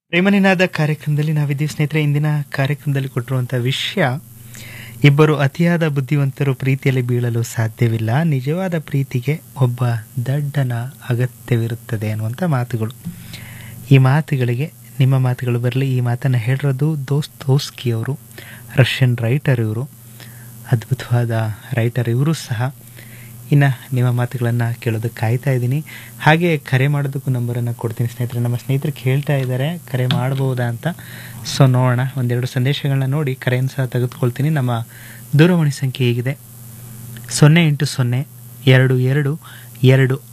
ಪ್ರೇಮನಿನಾದ ಕಾರ್ಯಕ್ರಮದಲ್ಲಿ ನಾವಿದ್ದೀವಿ ಸ್ನೇಹಿತರೆ ಇಂದಿನ ಕಾರ್ಯಕ್ರಮದಲ್ಲಿ ಕೊಟ್ಟಿರುವಂಥ ವಿಷಯ ಇಬ್ಬರು ಅತಿಯಾದ ಬುದ್ಧಿವಂತರು ಪ್ರೀತಿಯಲ್ಲಿ ಬೀಳಲು ಸಾಧ್ಯವಿಲ್ಲ ನಿಜವಾದ ಪ್ರೀತಿಗೆ ಒಬ್ಬ ದಡ್ಡನ ಅಗತ್ಯವಿರುತ್ತದೆ ಅನ್ನುವಂಥ ಮಾತುಗಳು ಈ ಮಾತುಗಳಿಗೆ ನಿಮ್ಮ ಮಾತುಗಳು ಬರಲಿ ಈ ಮಾತನ್ನು ಹೇಳಿರೋದು ದೋಸ್ತ್ ದೋಸ್ಕಿ ಅವರು ರಷ್ಯನ್ ರೈಟರ್ ಇವರು ಅದ್ಭುತವಾದ ರೈಟರ್ ಇವರು ಸಹ ಇನ್ನು ನಿಮ್ಮ ಮಾತುಗಳನ್ನು ಕೇಳೋದಕ್ಕೆ ಕಾಯ್ತಾ ಇದ್ದೀನಿ ಹಾಗೆ ಕರೆ ಮಾಡೋದಕ್ಕೂ ನಂಬರನ್ನು ಕೊಡ್ತೀನಿ ಸ್ನೇಹಿತರೆ ನಮ್ಮ ಸ್ನೇಹಿತರು ಕೇಳ್ತಾ ಇದ್ದಾರೆ ಕರೆ ಮಾಡ್ಬೋದಾ ಅಂತ ಸೊ ನೋಡೋಣ ಒಂದೆರಡು ಸಂದೇಶಗಳನ್ನ ನೋಡಿ ಕರೆಯನ್ನು ಸಹ ತೆಗೆದುಕೊಳ್ತೀನಿ ನಮ್ಮ ದೂರವಾಣಿ ಸಂಖ್ಯೆ ಹೀಗಿದೆ ಸೊನ್ನೆ ಎಂಟು ಸೊನ್ನೆ ಎರಡು ಎರಡು ಎರಡು